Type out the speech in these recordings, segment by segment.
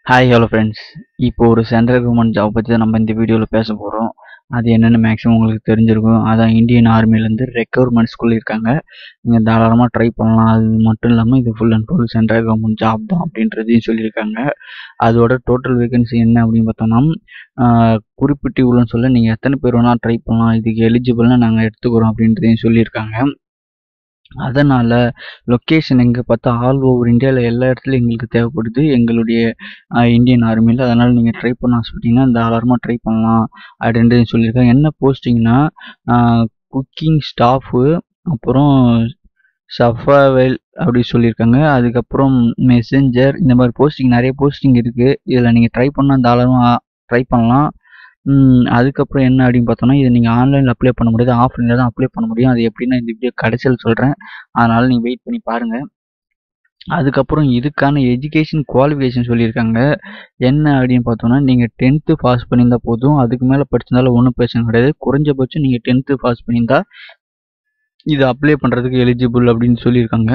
hi hello friends இப்போ ஒரு central government job பற்றி தான் நம்ம இந்த வீடியோவில் பேச போகிறோம் அது என்னென்னு மேக்ஸிமம் உங்களுக்கு தெரிஞ்சிருக்கும் அதான் இந்தியன் ஆர்மிலேருந்து ரெக்ரூட்மெண்ட் சொல்லியிருக்காங்க நீங்கள் தாராளமாக ட்ரை பண்ணலாம் அது மட்டும் இல்லாமல் இது full and full central government job தான் அப்படின்றதையும் சொல்லியிருக்காங்க அதோட டோட்டல் வேகன்சி என்ன அப்படின்னு பார்த்தோம்னா ஆஹ், குறிப்பிட்டு இவ்வளோன்னு சொல்ல நீங்கள் எத்தனை பேர் வேணால் ட்ரை பண்ணலாம் இதுக்கு எலிஜிபிள்னு நாங்கள் எடுத்துக்கிறோம் அப்படின்றதையும் சொல்லியிருக்காங்க அதனால் லொக்கேஷன் எங்கே பார்த்தா ஆல் ஓவர் இந்தியாவில் எல்லா இடத்துலையும் எங்களுக்கு தேவைப்படுது எங்களுடைய ஆஹ், இந்தியன் ஆர்மியில் அதனால் நீங்கள் ட்ரை பண்ண ஆசைப்பட்டீங்கன்னா தாராளமாக ட்ரை பண்ணலாம் அப்படின்றது சொல்லியிருக்காங்க என்ன போஸ்டிங்னா குக்கிங் ஸ்டாஃபு அப்புறம் சஃபாவெல் அப்படி சொல்லியிருக்காங்க அதுக்கப்புறம் மெசேஞ்சர் இந்த மாதிரி போஸ்டிங் நிறைய போஸ்டிங் இருக்குது இதில் நீங்கள் ட்ரை பண்ணால் தாராளமாக ட்ரை பண்ணலாம் ம், அதுக்கப்புறம் என்ன அப்படின்னு பார்த்தோம்னா இதை நீங்கள் ஆன்லைனில் அப்ளை பண்ண முடியாது ஆஃப்லைனில் தான் அப்ளை பண்ண முடியும் அது எப்படின்னா இந்த வீடியோ கடைசியில் சொல்கிறேன் அதனால் நீங்கள் வெயிட் பண்ணி பாருங்கள் அதுக்கப்புறம் இதுக்கான எஜுகேஷன் குவாலிஃபிகேஷன் சொல்லியிருக்காங்க என்ன அப்படின்னு பார்த்தோம்னா நீங்கள் டென்த்து பாஸ் பண்ணியிருந்தா போதும் அதுக்கு மேலே படிச்சிருந்தாலும் ஒன்றும் பிரச்சனை கிடையாது குறைஞ்சபட்சம் நீங்கள் டென்த்து பாஸ் பண்ணியிருந்தா இது அப்ளை பண்ணுறதுக்கு எலிஜிபிள் அப்படின்னு சொல்லியிருக்காங்க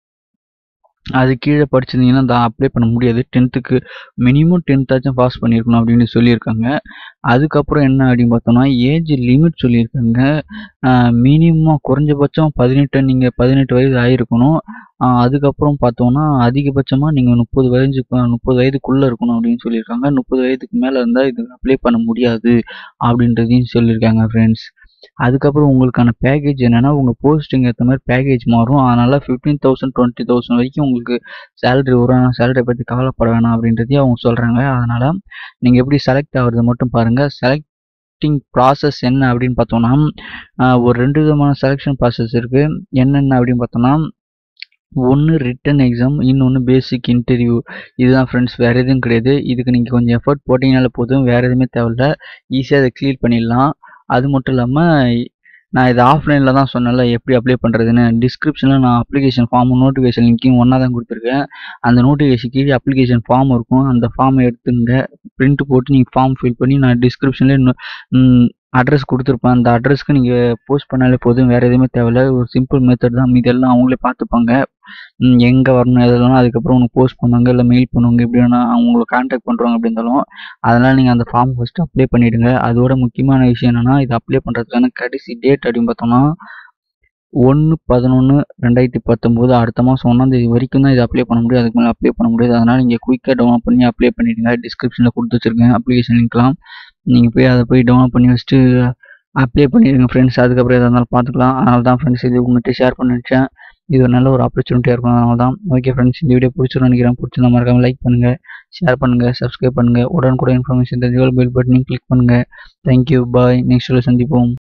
அது கீழே படிச்சிருந்தீங்கன்னா அதை அப்ளை பண்ண முடியாது டென்த்துக்கு மினிமம் டென்த்தாச்சும் பாஸ் பண்ணியிருக்கணும் அப்படின்னு சொல்லியிருக்காங்க அதுக்கப்புறம் என்ன அப்படின்னு பார்த்தோம்னா ஏஜ் லிமிட் சொல்லியிருக்காங்க மினிமம் குறைஞ்சபட்சம் பதினெட்டு நீங்கள் பதினெட்டு வயது ஆயிருக்கணும் ஆஹ் அதுக்கப்புறம் பார்த்தோம்னா அதிகபட்சமாக நீங்கள் முப்பது வயது முப்பது வயதுக்குள்ளே இருக்கணும் அப்படின்னு சொல்லியிருக்காங்க முப்பது வயதுக்கு மேலே இருந்தால் இது அப்ளை பண்ண முடியாது அப்படின்றதையும் சொல்லியிருக்காங்க ஃப்ரெண்ட்ஸ் அதுக்கப்புறம் உங்களுக்கான பேக்கேஜ் என்னென்னா உங்கள் போஸ்டிங் ஏற்ற மாதிரி பேக்கேஜ் மாறும் அதனால் ஃபிஃப்டீன் தௌசண்ட் டுவெண்ட்டி தௌசண்ட் வரைக்கும் உங்களுக்கு சேலரி வரும் ஆனால் சேலரி பற்றி கவலைப்பட வேணாம் அப்படின்றதையும் அவங்க சொல்கிறாங்க அதனால் நீங்கள் எப்படி செலக்ட் ஆகுறது மட்டும் பாருங்கள் செலக்டிங் ப்ராசஸ் என்ன அப்படின்னு பார்த்தோம்னா ஆஹ் ஒரு ரெண்டு விதமான செலெக்ஷன் ப்ராசஸ் இருக்குது என்னென்ன அப்படின்னு பார்த்தோம்னா ஒன்று ரிட்டன் எக்ஸாம் இன்னொன்று பேசிக் இன்டர்வியூ இதுதான் ஃப்ரெண்ட்ஸ் வேறு எதுவும் கிடையாது இதுக்கு நீங்கள் கொஞ்சம் எஃபர்ட் போட்டிங்கனால போதும் வேறு எதுவுமே தேவையில்ல ஈஸியாக அதை க்ளியர் பண்ணிடலாம் அது மட்டும் இல்லாமல் நான் இது ஆஃப்லைனில் தான் சொன்னேன்ல எப்படி அப்ளை பண்ணுறதுன்னு டிஸ்கிரிப்ஷனில் நான் அப்ளிகேஷன் ஃபார்ம் நோட்டிஃபிகேஷன் லிங்க்கையும் ஒன்றா தான் கொடுத்துருக்கேன் அந்த நோட்டிஃபிகேஷன் கீழே அப்ளிகேஷன் ஃபார்ம் இருக்கும் அந்த ஃபார்மை எடுத்துங்க பிரிண்ட் போட்டு நீங்கள் ஃபார்ம் ஃபில் பண்ணி நான் டிஸ்கிரிப்ஷன்லேயே அட்ரஸ் கொடுத்துருப்பேன் அந்த அட்ரஸ்க்கு நீங்கள் போஸ்ட் பண்ணாலே போதும் வேறு எதுவுமே தேவையில்ல ஒரு சிம்பிள் மெத்தட் தான் இதெல்லாம் அவங்களே பார்த்துப்பாங்க எங்கே வரணும் எதெல்லாம் அதுக்கப்புறம் உனக்கு போஸ்ட் பண்ணுவாங்க இல்லை மெயில் பண்ணுவாங்க எப்படி வேணா அவங்கள கான்டாக்ட் பண்ணுறாங்க அப்படி இருந்தாலும் அதனால் நீங்கள் அந்த ஃபார்ம் ஃபஸ்ட்டு அப்ளை பண்ணிவிடுங்க அதோட முக்கியமான விஷயம் என்னென்னா இது அப்ளை பண்ணுறதுக்கான கடைசி டேட் அப்படின்னு பார்த்தோம்னா ஒன்று பதினொன்று ரெண்டாயிரத்தி பத்தொம்போது அடுத்த மாதம் ஒன்றாந்தேதி வரைக்கும் தான் இது அப்ளை பண்ண முடியும் அதுக்கு மேலே அப்ளை பண்ண முடியாது அதனால் நீங்கள் குயிக்காக டவுன்லோட் பண்ணி அப்ளை பண்ணிவிடுங்க டிஸ்கிரிப்ஷனில் கொடுத்து வச்சுருக்கேன் அப்ளிகேஷன் லிங்க்லாம் நீங்கள் போய் அதை போய் டவுன்லோட் பண்ணி வச்சுட்டு அப்ளை பண்ணிடுங்க ஃப்ரெண்ட்ஸ் அதுக்கப்புறம் எதாக இருந்தாலும் பார்த்துக்கலாம் அதனால தான் ஃப்ரெண்ட்ஸ் இது உங்கள்கிட்ட ஷேர் பண்ண நினச்சேன் இது ஒரு நல்ல ஒரு ஆப்பர்ச்சுனிட்டியாக இருக்கும் அதனால தான் ஓகே ஃப்ரெண்ட்ஸ் இந்த வீடியோ பிடிச்சிருன்னு நினைக்கிறேன் பிடிச்சிருந்தா மறக்காம லைக் பண்ணுங்கள் ஷேர் பண்ணுங்கள் சப்ஸ்கிரைப் பண்ணுங்கள் உடனுக்குடன் இன்ஃபர்மேஷன் தெரிஞ்சுக்கொள்ள பெல் பட்டனையும் கிளிக் பண்ணுங்கள் தேங்க்யூ பாய் நெக்ஸ்ட் சந்திப்போம்